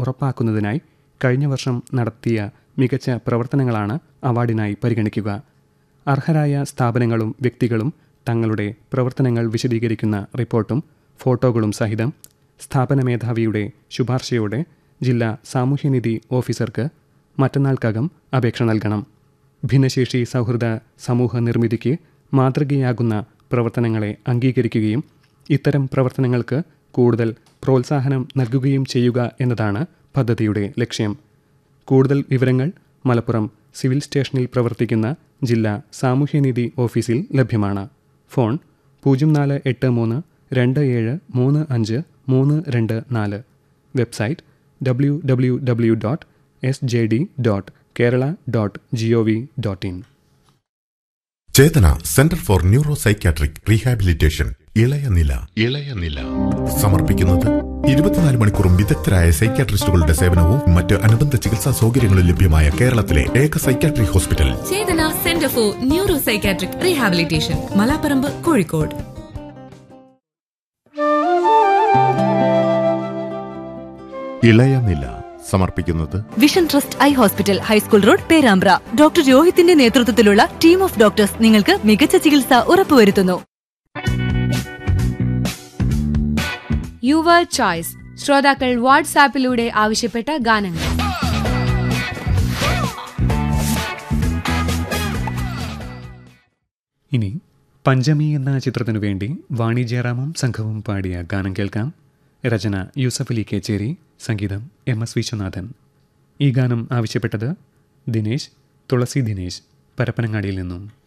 ഉറപ്പാക്കുന്നതിനായി കഴിഞ്ഞ വർഷം നടത്തിയ മികച്ച പ്രവർത്തനങ്ങളാണ് അവാർഡിനായി പരിഗണിക്കുക അർഹരായ സ്ഥാപനങ്ങളും വ്യക്തികളും തങ്ങളുടെ പ്രവർത്തനങ്ങൾ വിശദീകരിക്കുന്ന റിപ്പോർട്ടും ഫോട്ടോകളും സഹിതം സ്ഥാപന മേധാവിയുടെ ശുപാർശയോടെ ജില്ലാ സാമൂഹ്യനിധി ഓഫീസർക്ക് മറ്റന്നാൾക്കകം അപേക്ഷ നൽകണം ഭിന്നശേഷി സൗഹൃദ സമൂഹ നിർമ്മിതിക്ക് മാതൃകയാകുന്ന പ്രവർത്തനങ്ങളെ അംഗീകരിക്കുകയും ഇത്തരം പ്രവർത്തനങ്ങൾക്ക് കൂടുതൽ പ്രോത്സാഹനം നൽകുകയും ചെയ്യുക എന്നതാണ് പദ്ധതിയുടെ ലക്ഷ്യം കൂടുതൽ വിവരങ്ങൾ മലപ്പുറം സിവിൽ സ്റ്റേഷനിൽ പ്രവർത്തിക്കുന്ന ജില്ലാ സാമൂഹ്യനീതി ഓഫീസിൽ ലഭ്യമാണ് ഫോൺ പൂജ്യം നാല് എട്ട് മൂന്ന് രണ്ട് ഏഴ് മൂന്ന് അഞ്ച് മൂന്ന് രണ്ട് നാല് website W W W dot S J D dot Kerala dot G O V dot in Chethana centre for neuro psychiatric rehabilitation ഇളയ നില ഇളയ നില സമർപ്പിക്കുന്നത് ഇരുപത്തിനാല് മണിക്കൂറും വിദഗ്ധരായ സൈക്യാട്രിസ്റ്റുകളുടെ സേവനവും മറ്റ് അനുബന്ധ ചികിത്സാ സൗകര്യങ്ങളും ലഭ്യമായ കേരളത്തിലെ ഏക psychiatric hospital Chethana centre for neuro psychiatric rehabilitation Malaparamba Kozhikode ഇളയ നില സമർപ്പിക്കുന്നത് vision trust eye hospital high school road Perambra doctor രോഹിത്തിന്റെ നേതൃത്വത്തിലുള്ള ടീം ഓഫ് ഡോക്ടേഴ്സ് നിങ്ങൾക്ക് മികച്ച ചികിത്സ ഉറപ്പുവരുത്തുന്നു യുവർ ചോയ്സ് ശ്രോതാക്കൾ വാട്സാപ്പിലൂടെ ആവശ്യപ്പെട്ട ഗാനങ്ങൾ ഇനി പഞ്ചമി എന്ന ചിത്രത്തിനു വേണ്ടി വാണി ജയറാമും സംഘവും പാടിയ ഗാനം കേൾക്കാം രചന യൂസഫ് അലി കേച്ചേരി സംഗീതം എം എസ് വിശ്വനാഥൻ ഈ ഗാനം ആവശ്യപ്പെട്ടത് ദിനേശ് തുളസി ദിനേശ് പരപ്പനങ്ങാടിയിൽ നിന്നും